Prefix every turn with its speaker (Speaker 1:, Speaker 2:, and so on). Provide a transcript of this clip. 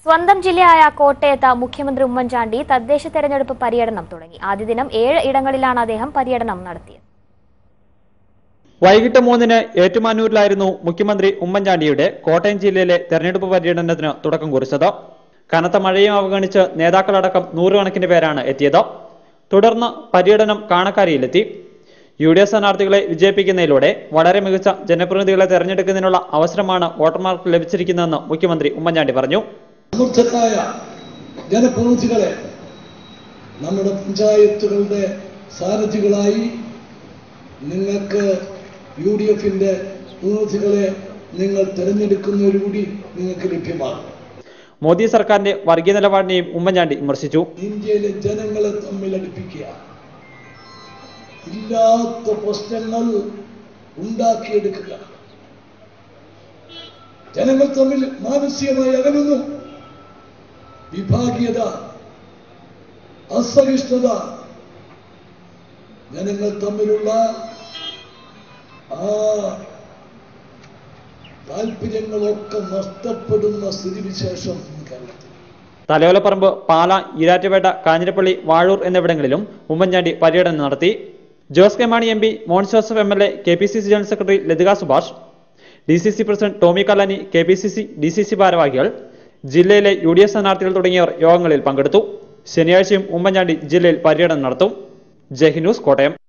Speaker 1: സ്വന്തം ജില്ലയായ കോട്ടയത്ത് മുഖ്യമന്ത്രി ഉമ്മൻചാണ്ടി തദ്ദേശ തെരഞ്ഞെടുപ്പ് പര്യടനം തുടങ്ങി ആദ്യ ദിനം ഏഴ് ഇടങ്ങളിലാണ് അദ്ദേഹം പര്യടനം നടത്തിയത്
Speaker 2: വൈകിട്ട് മൂന്നിന് ഏറ്റുമാനൂരിലായിരുന്നു മുഖ്യമന്ത്രി ഉമ്മൻചാണ്ടിയുടെ കോട്ടയം ജില്ലയിലെ തെരഞ്ഞെടുപ്പ് പര്യടനത്തിന് തുടക്കം കുറിച്ചത് കനത്ത മഴയും അവഗണിച്ച് നേതാക്കളടക്കം നൂറുകണക്കിന് പേരാണ് എത്തിയത് തുടർന്ന് പര്യടനം കാണക്കാരിയിലെത്തി യു ഡി എഫ് സ്ഥാനാർത്ഥികളെ വിജയിപ്പിക്കുന്നതിലൂടെ വളരെ മികച്ച ജനപ്രതിനിധികളെ തെരഞ്ഞെടുക്കുന്നതിനുള്ള അവസരമാണ് വോട്ടർമാർക്ക് ലഭിച്ചിരിക്കുന്നതെന്ന് മുഖ്യമന്ത്രി ഉമ്മൻചാണ്ടി പറഞ്ഞു
Speaker 3: സമർത്ഥരായ ജനപ്രതിനിധികളെ നമ്മുടെ പഞ്ചായത്തുകളുടെ സാരഥികളായി നിങ്ങൾക്ക് യു ഡി എഫിന്റെ പ്രതിനിധികളെ നിങ്ങൾ തിരഞ്ഞെടുക്കുന്നതിലൂടി നിങ്ങൾക്ക് ലഭ്യമാകും
Speaker 2: മോദി സർക്കാരിന്റെ വർഗീയ നിലപാടിനെയും ഉമ്മൻചാണ്ടി വിമർശിച്ചു
Speaker 3: ഇന്ത്യയിലെ ജനങ്ങളെ തമ്മിൽ അടുപ്പിക്കുക ഇല്ലാത്ത പ്രശ്നങ്ങൾ ഉണ്ടാക്കിയെടുക്കുക ജനങ്ങൾ തമ്മിൽ മാനസികമായി അകലുന്നു വിഭാഗീയത അസഹിഷ്ണുത ജനങ്ങൾ തമ്മിലുള്ള ആ താല്പര്യങ്ങളൊക്കെ നഷ്ടപ്പെടുന്ന സ്ഥിതിവിശേഷം കേരളത്തിൽ
Speaker 2: തലയോലപ്പറമ്പ് പാല ഈരാറ്റുപേട്ട കാഞ്ഞിരപ്പള്ളി വാഴൂർ എന്നിവിടങ്ങളിലും ഉമ്മൻചാണ്ടി പര്യടനം നടത്തി Jose K Mani M P Mons Joseph M L A K P C C general secretary Lathika Subhash D C C president Tomy Kallani K P C C D C C ഭാരവാഹികൾ ജില്ലയിലെ യു ഡി എഫ് സ്ഥാനാർത്ഥികൾ തുടങ്ങിയവർ യോഗങ്ങളിൽ പങ്കെടുത്തു ശനിയാഴ്ചയും ഉമ്മൻചാണ്ടി ജില്ലയിൽ പര്യടനം നടത്തും ജയ് ഹിന്ദ് ന്യൂസ് കോട്ടയം